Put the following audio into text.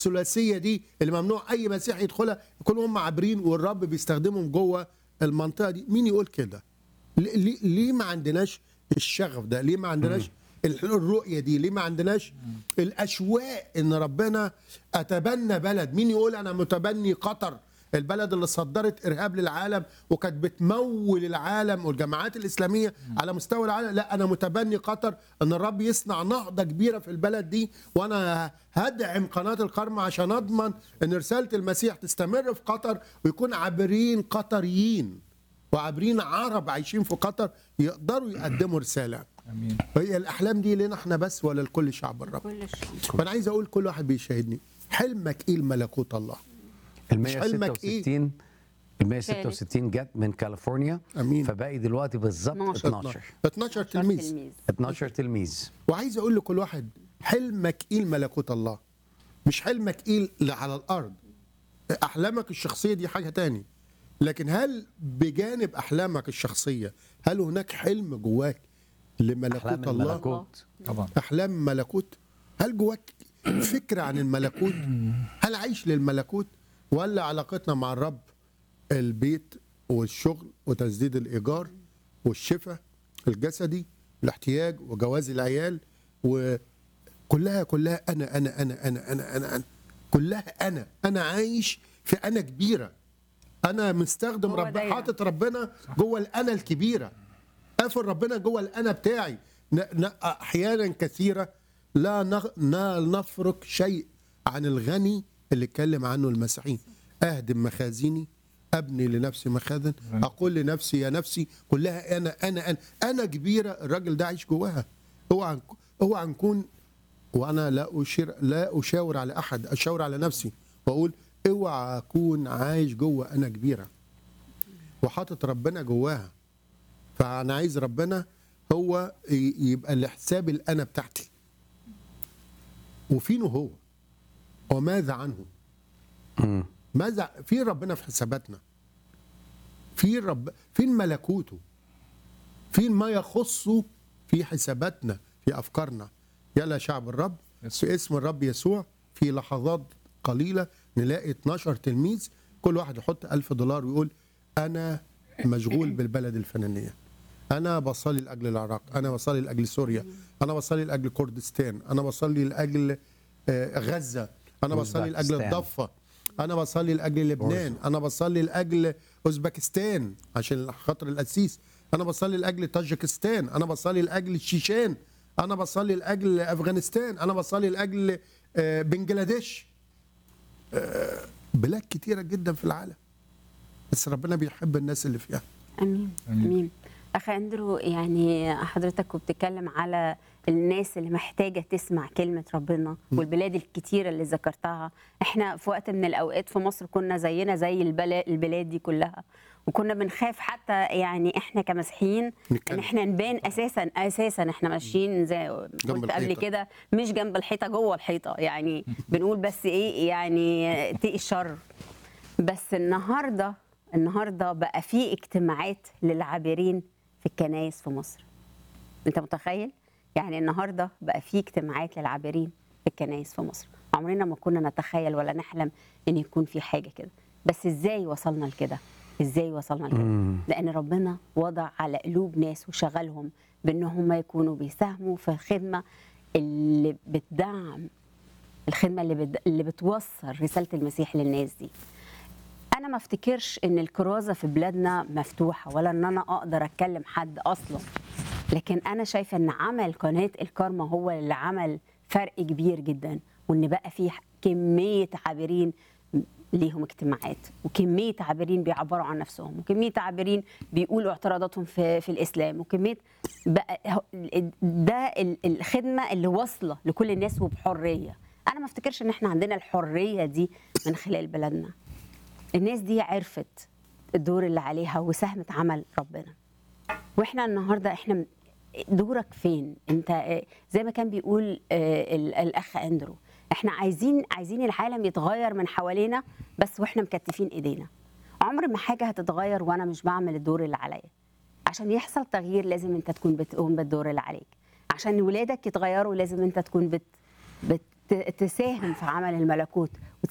الثلاثيه دي اللي ممنوع اي مسيح يدخلها يكونوا هم عابرين والرب بيستخدمهم جوه المنطقه دي مين يقول كده ليه- ليه ليه ما عندناش الشغف ده ليه ما عندناش الرؤيه دي ليه ما عندناش الاشواق ان ربنا اتبنى بلد مين يقول انا متبني قطر البلد اللي صدرت ارهاب للعالم وكانت بتمول العالم والجماعات الاسلاميه على مستوى العالم لا انا متبني قطر ان الرب يصنع نهضه كبيره في البلد دي وانا هدعم قناه القرمه عشان اضمن ان رساله المسيح تستمر في قطر ويكون عابرين قطريين وعابرين عرب عايشين في قطر يقدروا يقدموا رساله امين هي الاحلام دي لنا احنا بس ولا لكل شعب الرب كل الشعب فانا عايز اقول كل واحد بيشاهدني حلمك ايه الملكوت الله ال مش حلمك إيه؟ 166 ال 166 جت من كاليفورنيا أمين. فباقي دلوقتي بالظبط 12. 12 12 تلميذ تلميذ 12 تلميذ وعايز اقول لكل واحد حلمك ايه الملكوت الله مش حلمك ايه اللي على الارض احلامك الشخصيه دي حاجه تاني لكن هل بجانب احلامك الشخصيه هل هناك حلم جواك لملكوت احلام الله الملكوت طبعا احلام ملكوت هل جواك فكره عن الملكوت هل عايش للملكوت ولا علاقتنا مع الرب البيت والشغل وتسديد الايجار والشفاء الجسدي الاحتياج وجواز العيال وكلها كلها انا انا انا انا انا انا, أنا. كلها انا انا عايش في انا كبيره انا مستخدم هو رب دايرة. حاطط ربنا جوه الانا الكبيره قافل ربنا جوه الانا بتاعي ن- ن- احيانا كثيره لا نغ- لا نفرق شيء عن الغني اللي اتكلم عنه المسيحيين اهدم مخازني ابني لنفسي مخازن اقول لنفسي يا نفسي كلها انا انا انا انا كبيره الراجل ده عايش جواها اوعى نك- اوعى نكون وانا لا اشير لا اشاور على احد اشاور على نفسي واقول اوعى اكون عايش جوه انا كبيره وحاطط ربنا جواها فانا عايز ربنا هو ي- يبقى لحساب الانا بتاعتي وفينه هو وماذا عنه مم. ماذا في ربنا في حساباتنا في رب فين ملكوته فين ما يخصه في حساباتنا في افكارنا يلا يا شعب الرب يسوع. في اسم الرب يسوع في لحظات قليله نلاقي 12 تلميذ كل واحد يحط ألف دولار ويقول انا مشغول بالبلد الفلانيه انا بصلي لاجل العراق انا بصلي لاجل سوريا انا بصلي لاجل كردستان انا بصلي لاجل آه، غزه انا بصلي لاجل أوزبكستان. الضفه انا بصلي لاجل لبنان انا بصلي لاجل اوزبكستان عشان خاطر القسيس انا بصلي لاجل طاجكستان انا بصلي لاجل الشيشان انا بصلي لاجل افغانستان انا بصلي لاجل آه، بنجلاديش آه، بلاد كتيره جدا في العالم بس ربنا بيحب الناس اللي فيها امين أمين. امين اخ اندرو يعني حضرتك كنت بتتكلم على الناس اللي محتاجه تسمع كلمه ربنا والبلاد الكتيره اللي ذكرتها احنا في وقت من الاوقات في مصر كنا زينا زي البلا- البلاد دي كلها وكنا بنخاف حتى يعني احنا كمسيحيين ان نتكلم. احنا نبان اساسا اساسا احنا ماشيين زي قلت قبل الحيطة. كده مش جنب الحيطه جوه الحيطه يعني بنقول بس ايه يعني تقي الشر بس النهارده النهارده بقى في اجتماعات للعابرين في الكنايس في مصر انت متخيل يعني النهارده بقى في اجتماعات للعابرين في الكنايس في مصر عمرنا ما كنا نتخيل ولا نحلم ان يكون في حاجه كده بس ازاي وصلنا لكده ازاي وصلنا لكده لان ربنا وضع على قلوب ناس وشغلهم بان هم يكونوا بيساهموا في الخدمه اللي بتدعم الخدمه اللي بت... اللي بتوصل رساله المسيح للناس دي انا ما افتكرش ان الكرازه في بلادنا مفتوحه ولا ان انا اقدر اتكلم حد اصلا لكن انا شايفه ان عمل قناه الكارما هو اللي عمل فرق كبير جدا وان بقى في كميه عابرين ليهم اجتماعات وكميه عابرين بيعبروا عن نفسهم وكميه عابرين بيقولوا اعتراضاتهم في, في الاسلام وكميه بقى هو- ده ال- الخدمه اللي واصله لكل الناس وبحريه انا ما افتكرش ان احنا عندنا الحريه دي من خلال بلدنا الناس دي عرفت الدور اللي عليها وساهمت عمل ربنا واحنا النهارده احنا دورك فين انت آه، زي ما كان بيقول آه، ال- الاخ اندرو احنا عايزين عايزين العالم يتغير من حوالينا بس واحنا مكتفين ايدينا عمر ما حاجه هتتغير وانا مش بعمل الدور اللي عليا عشان يحصل تغيير لازم انت تكون بتقوم بالدور اللي عليك عشان ولادك يتغيروا لازم انت تكون بت ت- تساهم في عمل الملكوت